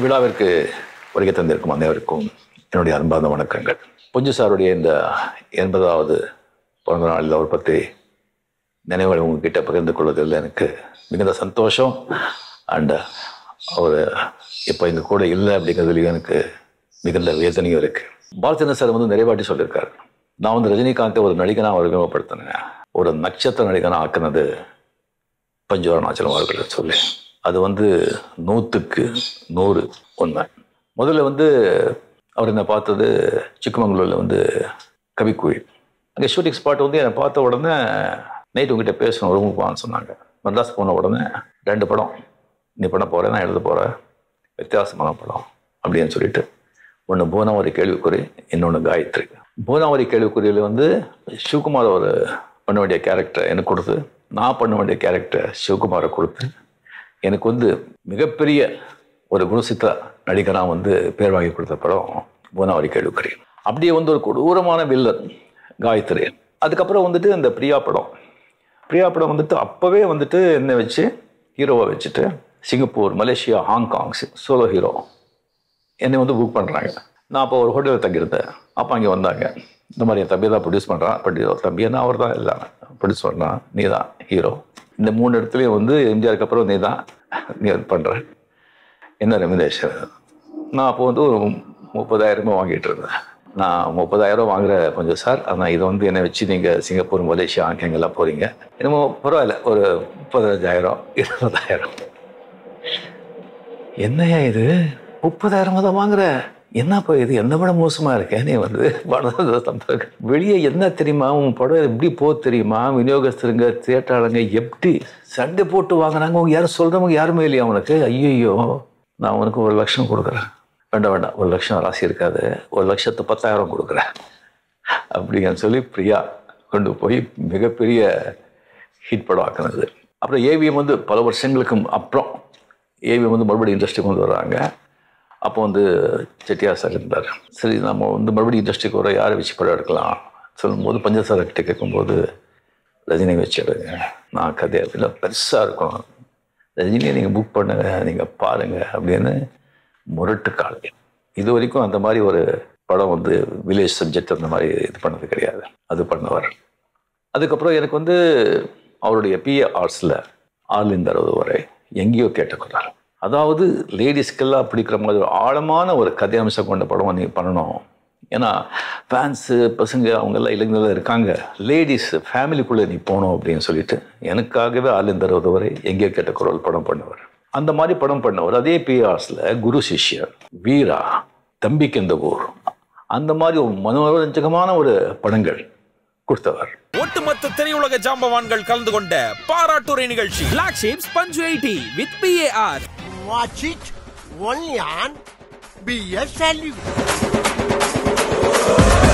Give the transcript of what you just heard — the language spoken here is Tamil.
விழாவிற்கு வருகை தந்திருக்கும் அனைவருக்கும் என்னுடைய அன்பார்ந்த வணக்கங்கள் பொஞ்சு சாருடைய இந்த எண்பதாவது பிறந்த நாளில் அவர் பற்றி நினைவுகள் உங்ககிட்ட பகிர்ந்து கொள்வதில் எனக்கு மிகுந்த சந்தோஷம் அண்ட் அவர் இப்போ எங்கள் கூட இல்லை அப்படிங்கிறதுலையும் எனக்கு மிகுந்த வேதனையும் இருக்குது பாலச்சந்திர சார் வந்து நிறைய வாட்டி சொல்லியிருக்காரு நான் வந்து ரஜினிகாந்தை ஒரு நடிகனாக அறிமுகப்படுத்தினேன் ஒரு நட்சத்திர நடிகனாக ஆக்குனது பஞ்சு அருணாச்சலம் அவர்கள் சொல்லி அது வந்து நூற்றுக்கு நூறு உண்மை முதல்ல வந்து அவர் என்னை பார்த்தது சிக்கமங்களூரில் வந்து கவிக்குயில் அங்கே ஷூட்டிங் ஸ்பாட் வந்து என்னை பார்த்த உடனே நைட் உங்ககிட்ட பேசணும் ரூமுக்கு வான்னு சொன்னாங்க மெட்ராஸ் போன உடனே ரெண்டு படம் நீ பண்ண போகிற நான் எழுத போகிறேன் வித்தியாசமான படம் அப்படின்னு சொல்லிட்டு ஒன்று பூனாவரி கேள்விக்குறி இன்னொன்று காயத்ரி பூனாவரி கேள்விக்குறியில் வந்து சிவகுமார் ஒரு பண்ண வேண்டிய கேரக்டர் எனக்கு கொடுத்து நான் பண்ண வேண்டிய கேரக்டர் சிவகுமாரை கொடுத்து எனக்கு வந்து மிகப்பெரிய ஒரு குணசித்த நடிகராக வந்து பேர் வாங்கி கொடுத்த படம் பூனாவரி கேள்விக்குறி அப்படியே வந்து ஒரு கொடூரமான வில்லன் காயத்ரி அதுக்கப்புறம் வந்துட்டு இந்த பிரியா படம் பிரியா படம் வந்துட்டு அப்போவே வந்துட்டு என்ன வச்சு ஹீரோவை வச்சுட்டு Singapore Malaysia Hong Kong solo hero என்னை வந்து புக் பண்ணுறாங்க நான் அப்போ ஒரு ஹோட்டலில் தங்கியிருந்தேன் அப்போ அங்கே வந்தாங்க இந்த மாதிரி என் தம்பி தான் ப்ரொடியூஸ் பண்ணுறான் ப்ரொடியூ தம்பி என்ன அவர் தான் இல்லை ப்ரொடியூஸ் பண்ணுறான் நீ தான் ஹீரோ இந்த மூணு இடத்துலையும் வந்து எம்ஜிஆருக்கு அப்புறம் நீ தான் நீ பண்ணுற என்ன ரெமினேஷன் நான் அப்போ வந்து ஒரு முப்பதாயிரமே வாங்கிட்டு இருந்தேன் நான் முப்பதாயிரம் வாங்குற கொஞ்சம் சார் ஆனால் இதை வந்து என்னை வச்சு நீங்கள் சிங்கப்பூர் மலேசியா ஆங்கிங்கெல்லாம் போகிறீங்க என்னமோ பரவாயில்ல ஒரு முப்பத்தஞ்சாயிரம் இருபதாயிரம் என்னையா இது முப்பதாயிரமா தான் வாங்குற என்னப்பா இது என்ன விட மோசமா இருக்க நீ வந்து படம் வெளியே என்ன தெரியுமா உன் படம் எப்படி போ தெரியுமா விநியோகஸ்தருங்க தியேட்டராளங்க எப்படி சண்டை போட்டு வாங்குறாங்க அவங்க யாரும் சொல்றவங்க யாருமே இல்லையா அவனுக்கு ஐயோ நான் உனக்கு ஒரு லட்சம் கொடுக்குறேன் வேண்டாம் வேண்டாம் ஒரு லட்சம் ராசி இருக்காது ஒரு லட்சத்து பத்தாயிரம் கொடுக்குறேன் அப்படின்னு சொல்லி பிரியா கொண்டு போய் மிகப்பெரிய ஹிட் படம் ஆக்குனது அப்புறம் ஏவிஎம் வந்து பல வருஷங்களுக்கு அப்புறம் ஏவிஎம் வந்து மறுபடியும் இண்டஸ்ட்ரிக்கு வந்து வர்றாங்க அப்போ வந்து செட்டியார் சார் இருந்தார் சரி நம்ம வந்து மறுபடியும் இண்டஸ்ட்ரிக்கு வர யாரை வச்சு படம் எடுக்கலாம் சொல்லும்போது பஞ்சசார கிட்ட கேட்கும்போது ரஜினி வச்சு எடுங்க நான் கதை அப்படின்னா பெருசாக இருக்கும் ரஜினியை நீங்கள் புக் பண்ணுங்க நீங்கள் பாருங்க அப்படின்னு முரட்டு காலை இது வரைக்கும் அந்த மாதிரி ஒரு படம் வந்து வில்லேஜ் சப்ஜெக்ட் அந்த மாதிரி இது பண்ணது கிடையாது அது பண்ணவர் அதுக்கப்புறம் எனக்கு வந்து அவருடைய பிஏ ஆர்ட்ஸில் ஆர்லின் தரது வரை எங்கேயோ கேட்டுக்கிறார் அதாவது லேடிஸ்க்கெல்லாம் பிடிக்கிற மாதிரி ஒரு ஆழமான ஒரு கதை அம்சம் கொண்ட படம் நீ பண்ணணும் ஏன்னா ஃபேன்ஸு பசங்க அவங்கெல்லாம் இளைஞர்கள் இருக்காங்க லேடிஸ் ஃபேமிலிக்குள்ளே நீ போகணும் அப்படின்னு சொல்லிட்டு எனக்காகவே ஆர்லின் தரது வரை எங்கேயோ கேட்ட குரல் படம் பண்ணவர் அந்த மாதிரி படம் பண்ணவர் அதே பிஆர்ஸில் குரு சிஷ்யர் வீரா தம்பிக்கு இந்த ஊர் அந்த மாதிரி ஒரு மனோரஞ்சகமான ஒரு படங்கள் கொடுத்தவர் ஒட்டுமொத்த திரையுலக ஜாம்பவான்கள் கலந்து கொண்ட பாராட்டுரை நிகழ்ச்சி Black Sheep Sponge 80 with PAR. Watch it only on BSLU.